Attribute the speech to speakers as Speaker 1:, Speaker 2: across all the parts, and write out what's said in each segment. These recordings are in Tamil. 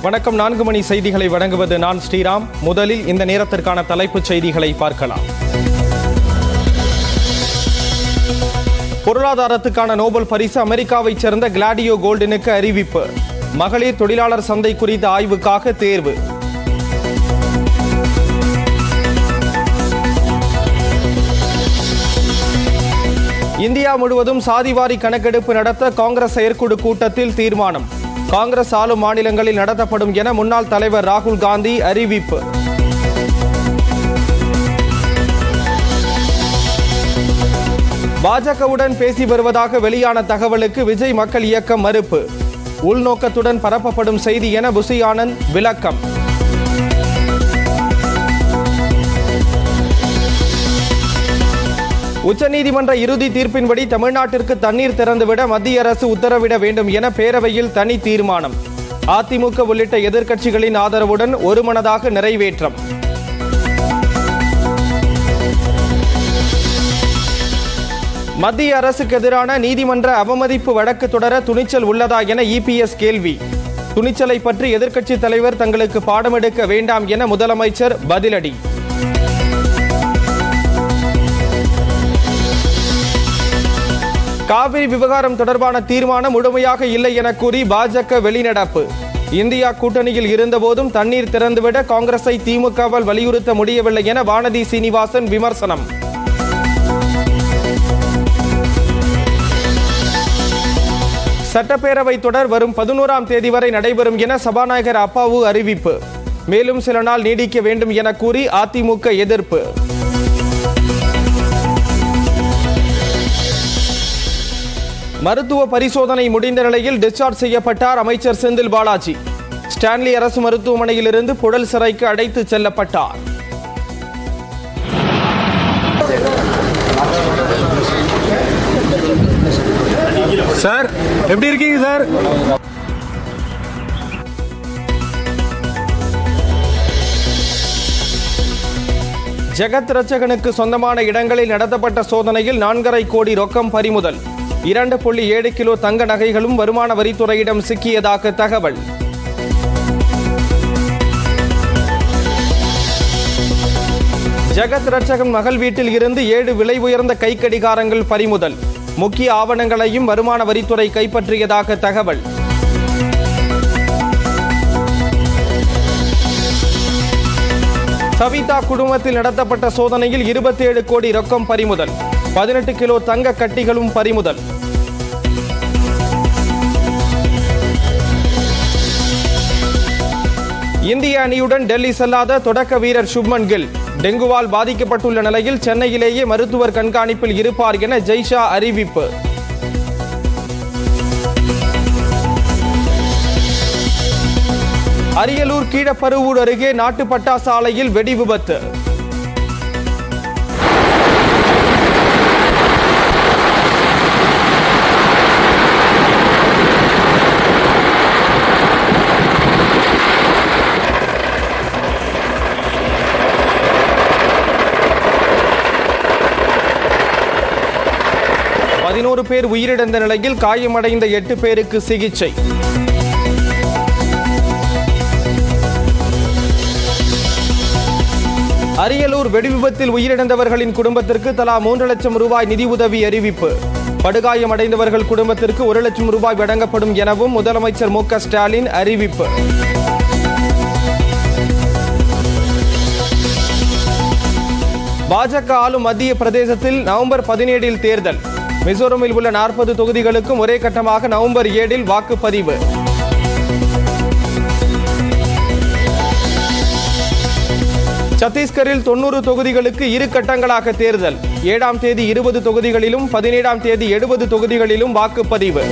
Speaker 1: வணக்கம் நான்கு மணி செய்திகளை வழங்குவது நான் ஸ்ரீராம் முதலில் இந்த நேரத்திற்கான தலைப்புச் செய்திகளை பார்க்கலாம் பொருளாதாரத்துக்கான நோபல் பரிசு அமெரிக்காவைச் சேர்ந்த கிளாடியோ கோல்டனுக்கு அறிவிப்பு மகளிர் தொழிலாளர் சந்தை குறித்த ஆய்வுக்காக தேர்வு இந்தியா முழுவதும் சாதிவாரி கணக்கெடுப்பு நடத்த காங்கிரஸ் செயற்குழு கூட்டத்தில் தீர்மானம் காங்கிரஸ் ஆளும் மாநிலங்களில் நடத்தப்படும் என முன்னாள் தலைவர் ராகுல் காந்தி அறிவிப்பு பாஜகவுடன் பேசி வருவதாக வெளியான தகவலுக்கு விஜய் மக்கள் இயக்கம் மறுப்பு உள்நோக்கத்துடன் பரப்பப்படும் செய்தி என புசி ஆனந்த் விளக்கம் உச்சநீதிமன்ற இறுதி தீர்ப்பின்படி தமிழ்நாட்டிற்கு தண்ணீர் திறந்துவிட மத்திய அரசு உத்தரவிட வேண்டும் என பேரவையில் தனி தீர்மானம் அதிமுக உள்ளிட்ட எதிர்க்கட்சிகளின் ஆதரவுடன் ஒருமனதாக நிறைவேற்றம் மத்திய அரசுக்கு எதிரான நீதிமன்ற அவமதிப்பு வழக்கு தொடர துணிச்சல் உள்ளதா என இபிஎஸ் கேள்வி துணிச்சலை பற்றி எதிர்க்கட்சித் தலைவர் தங்களுக்கு பாடமெடுக்க வேண்டாம் என முதலமைச்சர் பதிலடி காவிரி விவகாரம் தொடர்பான தீர்மானம் முழுமையாக இல்லை என கூறி பாஜக வெளிநடப்பு இந்தியா கூட்டணியில் இருந்தபோதும் தண்ணீர் திறந்துவிட காங்கிரஸை திமுகவால் வலியுறுத்த முடியவில்லை என வானதி சீனிவாசன் விமர்சனம் சட்டப்பேரவை தொடர் வரும் பதினோராம் தேதி வரை நடைபெறும் என சபாநாயகர் அப்பாவு அறிவிப்பு மேலும் சில நாள் நீடிக்க வேண்டும் என கூறி அதிமுக எதிர்ப்பு மருத்துவ பரிசோதனை முடிந்த நிலையில் டிஸ்சார்ஜ் செய்யப்பட்டார் அமைச்சர் செந்தில் பாலாஜி ஸ்டான்லி அரசு மருத்துவமனையில் இருந்து புழல் சிறைக்கு அழைத்து செல்லப்பட்டார்
Speaker 2: சார் எப்படி இருக்கீங்க சார்
Speaker 1: ஜெகத் ரட்சகனுக்கு சொந்தமான இடங்களில் நடத்தப்பட்ட சோதனையில் நான்கரை கோடி ரொக்கம் பறிமுதல் இரண்டு புள்ளி ஏழு கிலோ தங்க நகைகளும் வருமான வரித்துறையிடம் சிக்கியதாக தகவல் ஜெகத் ரட்சகன் மகள் வீட்டில் இருந்து ஏழு விலை உயர்ந்த கை கடிகாரங்கள் பறிமுதல் முக்கிய ஆவணங்களையும் வருமான வரித்துறை கைப்பற்றியதாக தகவல் சவிதா குடும்பத்தில் நடத்தப்பட்ட சோதனையில் 27 கோடி ரொக்கம் பறிமுதல் பதினெட்டு கிலோ தங்க கட்டிகளும் பறிமுதல் இந்திய அணியுடன் டெல்லி செல்லாத தொடக்க வீரர் சுப்மன் கில் டெங்குவால் பாதிக்கப்பட்டுள்ள நிலையில் சென்னையிலேயே மருத்துவர் கண்காணிப்பில் இருப்பார் என ஜெய்ஷா அறிவிப்பு அரியலூர் கீழப்பருவூர் அருகே நாட்டுப்பட்டா சாலையில் வெடி விபத்து பதினோரு பேர் உயிரிழந்த நிலையில் காயமடைந்த எட்டு பேருக்கு சிகிச்சை அரியலூர் வெடிவிபத்தில் உயிரிழந்தவர்களின் குடும்பத்திற்கு தலா மூன்று லட்சம் ரூபாய் நிதியுதவி அறிவிப்பு படுகாயமடைந்தவர்கள் குடும்பத்திற்கு ஒரு லட்சம் ரூபாய் வழங்கப்படும் எனவும் முதலமைச்சர் மு க ஸ்டாலின் அறிவிப்பு பாஜக ஆளும் மத்திய பிரதேசத்தில் நவம்பர் பதினேழில் தேர்தல் மிசோரமில் உள்ள நாற்பது தொகுதிகளுக்கும் ஒரே கட்டமாக நவம்பர் ஏழில் வாக்குப்பதிவு சத்தீஸ்கரில் தொன்னூறு தொகுதிகளுக்கு இரு கட்டங்களாக தேர்தல் ஏழாம் தேதி இருபது தொகுதிகளிலும் பதினேழாம் தேதி எழுபது தொகுதிகளிலும் வாக்குப்பதிவு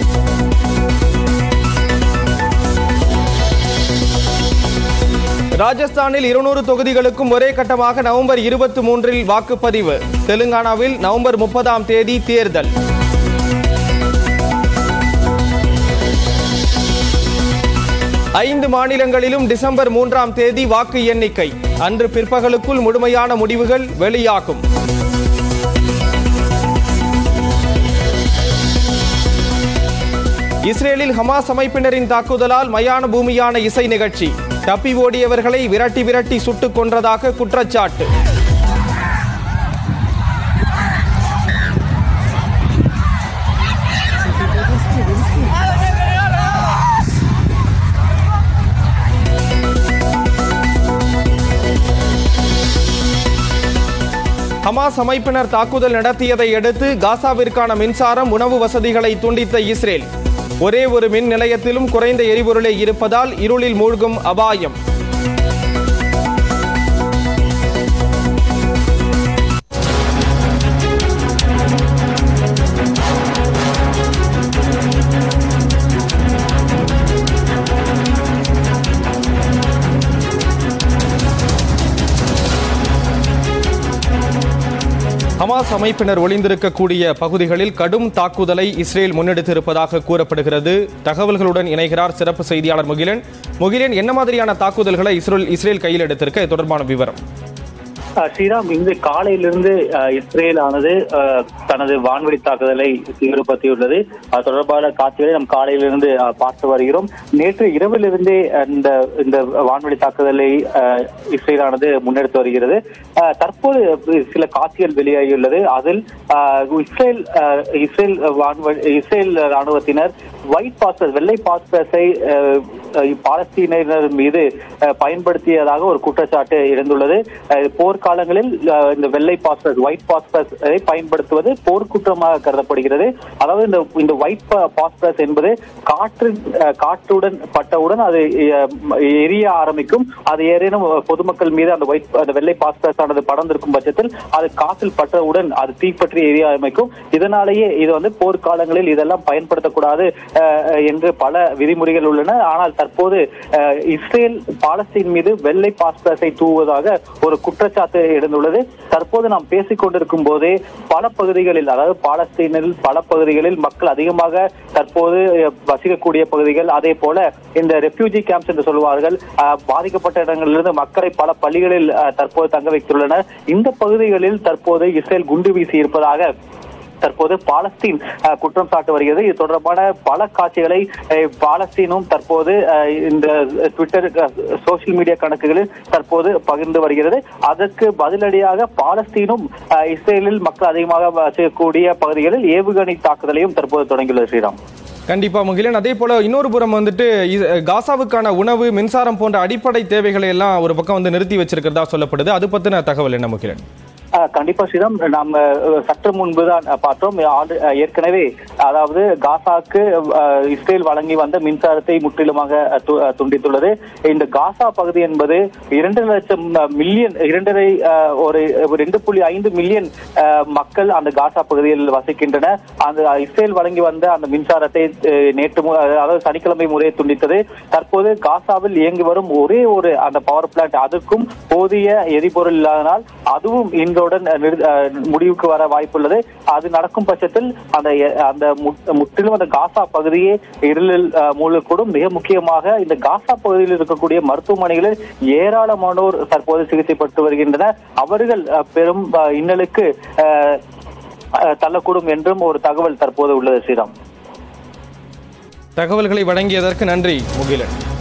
Speaker 1: ராஜஸ்தானில் இருநூறு தொகுதிகளுக்கும் ஒரே கட்டமாக நவம்பர் இருபத்தி மூன்றில் வாக்குப்பதிவு தெலுங்கானாவில் நவம்பர் முப்பதாம் தேதி தேர்தல் ஐந்து மாநிலங்களிலும் டிசம்பர் மூன்றாம் தேதி வாக்கு எண்ணிக்கை அன்று பிற்பகலுக்குள் முழுமையான முடிவுகள் வெளியாகும் இஸ்ரேலில் ஹமாஸ் அமைப்பினரின் தாக்குதலால் மயான பூமியான இசை நிகழ்ச்சி தப்பி ஓடியவர்களை விரட்டி விரட்டி சுட்டுக் கொன்றதாக குற்றச்சாட்டு ஹமாஸ் அமைப்பினர் தாக்குதல் நடத்தியதை அடுத்து காசாவிற்கான மின்சாரம் உணவு வசதிகளை துண்டித்த இஸ்ரேல் ஒரே ஒரு மின் நிலையத்திலும் குறைந்த எரிபொருளே இருப்பதால் இருளில் மூழ்கும் அபாயம் ஹமாஸ் அமைப்பினர் ஒளிந்திருக்கக்கூடிய பகுதிகளில் கடும் தாக்குதலை இஸ்ரேல் முன்னெடுத்திருப்பதாக கூறப்படுகிறது தகவல்களுடன் இணைகிறார் சிறப்பு செய்தியாளர் முகிலன் முகிலன் என்ன மாதிரியான தாக்குதல்களை இஸ்ரேல் இஸ்ரேல் கையில் எடுத்திருக்க இது தொடர்பான விவரம்
Speaker 3: அஹ் ஸ்ரீராம் இன்று காலையிலிருந்து அஹ், இஸ்ரேல் ஆனது அஹ், தனது வான்வெளி தாக்குதலை தீவிரப்படுத்தியுள்ளது அது தொடர்பான காட்சிகளை நாம் காலையிலிருந்து அஹ், பார்த்து வருகிறோம் நேற்று இரவிலிருந்தே இந்த இந்த வான்வெளி தாக்குதலை அஹ், இஸ்ரேல் ஆனது முன்னெடுத்து வருகிறது அஹ், தற்போது சில காட்சிகள் வெளியாகியுள்ளது அதில் அஹ், இஸ்ரேல் அஹ், இஸ்ரேல் வான்வெளி இஸ்ரேல் ராணுவத்தினர் ஒயிட் பாஸ்பரஸ் வெள்ளை பாஸ்பரஸை பாலஸ்தீனர் மீது அஹ், பயன்படுத்தியதாக ஒரு குற்றச்சாட்டு எழுந்துள்ளது அஹ், போர்க்காலங்களில் அஹ், இந்த வெள்ளை பாஸ்பரஸ் ஒயிட் பாஸ்பரஸை பயன்படுத்துவது போர்க்குற்றமாக கருதப்படுகிறது அதாவது இந்த இந்த ஒயிட் பாஸ்பரஸ் என்பது காற்று அஹ், காற்றுடன் பட்டவுடன் அது அஹ், எரிய ஆரம்பிக்கும் அது ஏதேனும் பொதுமக்கள் மீது அந்த ஒயிட் அந்த வெள்ளை பாஸ்பரஸ் ஆனது படர்ந்திருக்கும் பட்சத்தில் அது காற்றில் பட்டவுடன் அது தீப்பற்றி எரிய ஆரம்பிக்கும் இதனாலேயே இது வந்து போர்க்காலங்களில் இதெல்லாம் பயன்படுத்தக்கூடாது அஹ், என்று பல விதிமுறைகள் உள்ளன ஆனால் தற்போது அஹ், இஸ்ரேல் பாலஸ்தீன் மீது வெள்ளை பாஸ்பரஸை தூவுவதாக ஒரு குற்றச்சாட்டு எழுந்துள்ளது தற்போது நாம் பேசிக் கொண்டிருக்கும் போதே பல பகுதிகளில் அதாவது பாலஸ்தீனில் பல பகுதிகளில் மக்கள் அதிகமாக தற்போது அஹ், வசிக்கக்கூடிய பகுதிகள் அதே போல இந்த ரெஃப்யூஜி கேம்ப்ஸ் என்று சொல்வார்கள் அஹ், பாதிக்கப்பட்ட இடங்களிலிருந்து மக்களை பல பள்ளிகளில் அஹ், தற்போது தங்க வைத்துள்ளனர் இந்த பகுதிகளில் தற்போது இஸ்ரேல் குண்டு வீசி இருப்பதாக தற்போது பாலஸ்தீன் அஹ், குற்றம் சாட்டு வருகிறது இது தொடர்பான பல காட்சிகளை அஹ், பாலஸ்தீனும் தற்போது அஹ், இந்த ட்விட்டர் சோசியல் மீடியா கணக்குகளில் தற்போது பகிர்ந்து வருகிறது அதற்கு பதிலடியாக பாலஸ்தீனும் அஹ், இஸ்ரேலில் மக்கள் அதிகமாக வசிக்கக்கூடிய பகுதிகளில் ஏவுகணை தாக்குதலையும் தற்போது தொடங்கியுள்ளது ஸ்ரீராம்
Speaker 1: கண்டிப்பா முகிலன் அதே போல இன்னொரு புறம் வந்துட்டு இ- காசாவுக்கான உணவு மின்சாரம் போன்ற அடிப்படை தேவைகளை எல்லாம் ஒரு பக்கம் வந்து நிறுத்தி வச்சிருக்கிறதா சொல்லப்படுது அது பத்தின தகவல் என்ன முகிலன்
Speaker 3: அஹ், கண்டிப்பா ஸ்ரீராம் நாம அஹ், சற்று முன்புதான் அஹ், பார்த்தோம் ஆல்ரெ- அஹ், ஏற்கனவே அதாவது காசாக்கு அஹ், இஸ்ரேல் வழங்கி வந்த மின்சாரத்தை முற்றிலுமாக அஹ், து- அஹ், துண்டித்துள்ளது இந்த காசா பகுதி என்பது இரண்டு லட்சம் அஹ், மில்லியன் இரண்டரை அஹ், ஒரு ஒரு ரெண்டு புள்ளி ஐந்து மில்லியன் அஹ், மக்கள் அந்த காசா பகுதியில் வசிக்கின்றனர் அந்த இஸ்ரேல் வழங்கி வந்த அந்த மின்சாரத்தை அஹ், நேற்று மு- அதாவது சனிக்கிழமை முறையை துண்டித்தது தற்போது காசாவில் இயங்கி வரும் ஒரே ஒரு அந்த பவர் பிளான்ட் அதற்கும் போதிய எரிபொருள் இல்லாதனால் அதுவும் இன்றுடன் நிறு- அஹ், முடிவுக்கு வர வாய்ப்புள்ளது அது நடக்கும் பட்சத்தில் அந்த எ- அந்த முட்- முற்றிலும் அந்த காசா பகுதியே இருளில் அஹ், மூழ்கக்கூடும் மிக முக்கியமாக இந்த காசா பகுதியில் இருக்கக்கூடிய மருத்துவமனைகளில் ஏராளமானோர் தற்போது சிகிச்சை பெற்று வருகின்றனர் அவர்கள் அஹ், பெரும் அஹ், இன்னலுக்கு அஹ், அஹ், தள்ளக்கூடும் என்றும் ஒரு தகவல் தற்போது உள்ளது ஸ்ரீராம்
Speaker 1: தகவல்களை வழங்கியதற்கு நன்றி முகிலன்